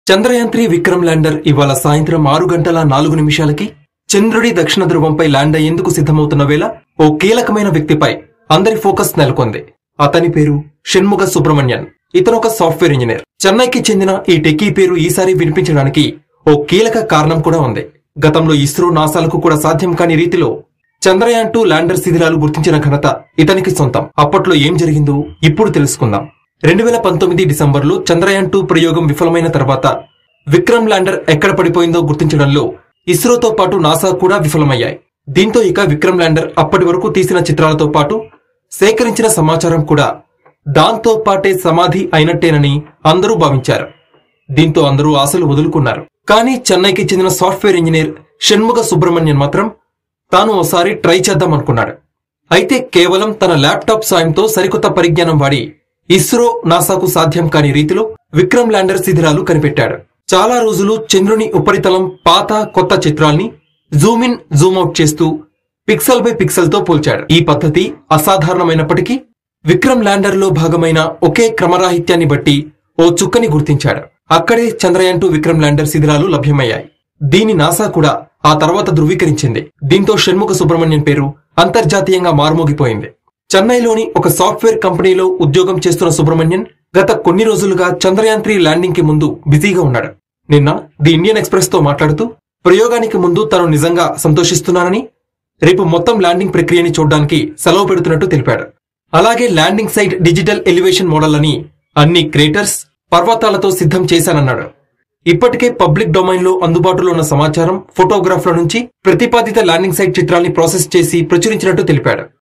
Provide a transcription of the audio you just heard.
Chandrayaan three Vikram lander ఇవాళ సాయంత్రం ఆరు గంటల నాలుగు నిమిషాలకి చంద్రుడి దక్షిణ ధ్రువంపై ల్యాండ్ అయ్యేందుకు సిద్ధమవుతున్న వేళ ఓ కీలకమైన వ్యక్తిపై అందరి ఫోకస్ నెలకొంది అతని పేరు షణ్ముగ సుబ్రహ్మణ్యన్ ఇతను ఒక సాఫ్ట్వేర్ ఇంజనీర్ చెన్నైకి చెందిన ఈ టెకీ పేరు ఈసారి వినిపించడానికి ఓ కీలక కారణం కూడా ఉంది గతంలో ఇస్రో నాసాలకు కూడా సాధ్యం కాని రీతిలో చంద్రయాన్ టూ ల్యాండర్ శిథిలాలు గుర్తించిన ఘనత ఇతనికి సొంతం అప్పట్లో ఏం జరిగిందో ఇప్పుడు తెలుసుకుందాం రెండు వేల పంతొమ్మిది డిసెంబర్లో చంద్రయాన్ టూ ప్రయోగం విఫలమైన తర్వాత విక్రమ్ ల్యాండర్ ఎక్కడ పడిపోయిందో గుర్తించడంలో ఇస్రోతో పాటు నాసా కూడా విఫలమయ్యాయి దీంతో ఇక విక్రమ్ ల్యాండర్ అప్పటి వరకు తీసిన చిత్రాలతో పాటు సేకరించిన సమాచారం కూడా దాంతో పాటే సమాధి అయినట్టేనని అందరూ భావించారు దీంతో అందరూ ఆశలు వదులుకున్నారు కానీ చెన్నైకి చెందిన సాఫ్ట్వేర్ ఇంజనీర్ షణ్ముగ సుబ్రహ్మణ్యన్ మాత్రం తాను ఓసారి ట్రై చేద్దాం అనుకున్నాడు అయితే కేవలం తన ల్యాప్టాప్ సాయంతో సరికొత్త పరిజ్ఞానం వాడి ఇస్రో నాసాకు సాధ్యం కాని రీతిలో విక్రమ్ ల్యాండర్ శిథిరాలు కనిపెట్టాడు చాలా రోజులు చంద్రుని ఉపరితలం పాత కొత్త చిత్రాల్ని జూమ్ ఇన్ జూమ్ అవుట్ చేస్తూ పిక్సెల్ బై పిక్సెల్ తో పోల్చాడు ఈ పద్ధతి అసాధారణమైనప్పటికీ విక్రమ్ ల్యాండర్ లో భాగమైన ఒకే క్రమరాహిత్యాన్ని బట్టి ఓ చుక్కని గుర్తించాడు అక్కడే చంద్రయాన్ టూ విక్రమ్ ల్యాండర్ శిథిరాలు లభ్యమయ్యాయి దీని నాసా కూడా ఆ తర్వాత ధృవీకరించింది దీంతో షణ్ముఖ సుబ్రహ్మణ్యం పేరు అంతర్జాతీయంగా మారుమోగిపోయింది చెన్నైలోని ఒక సాఫ్ట్వేర్ కంపెనీలో ఉద్యోగం చేస్తున్న సుబ్రహ్మణ్యన్ గత కొన్ని రోజులుగా చంద్రయాన్ త్రీ ల్యాండింగ్ కి ముందు బిజీగా ఉన్నాడు నిన్న ది ఇండియన్ ఎక్స్ప్రెస్ తో మాట్లాడుతూ ప్రయోగానికి ముందు తాను నిజంగా సంతోషిస్తున్నానని రేపు మొత్తం ల్యాండింగ్ ప్రక్రియని చూడడానికి సెలవు పెడుతున్నట్టు తెలిపాడు అలాగే landing site digital elevation model అని అన్ని క్రేటర్స్ పర్వతాలతో సిద్ధం చేశానన్నాడు ఇప్పటికే పబ్లిక్ డొమైన్ లో అందుబాటులో ఉన్న సమాచారం ఫోటోగ్రాఫ్ల నుంచి ప్రతిపాదిత ల్యాండింగ్ సైట్ చిత్రాల్ని ప్రాసెస్ చేసి ప్రచురించినట్టు తెలిపాడు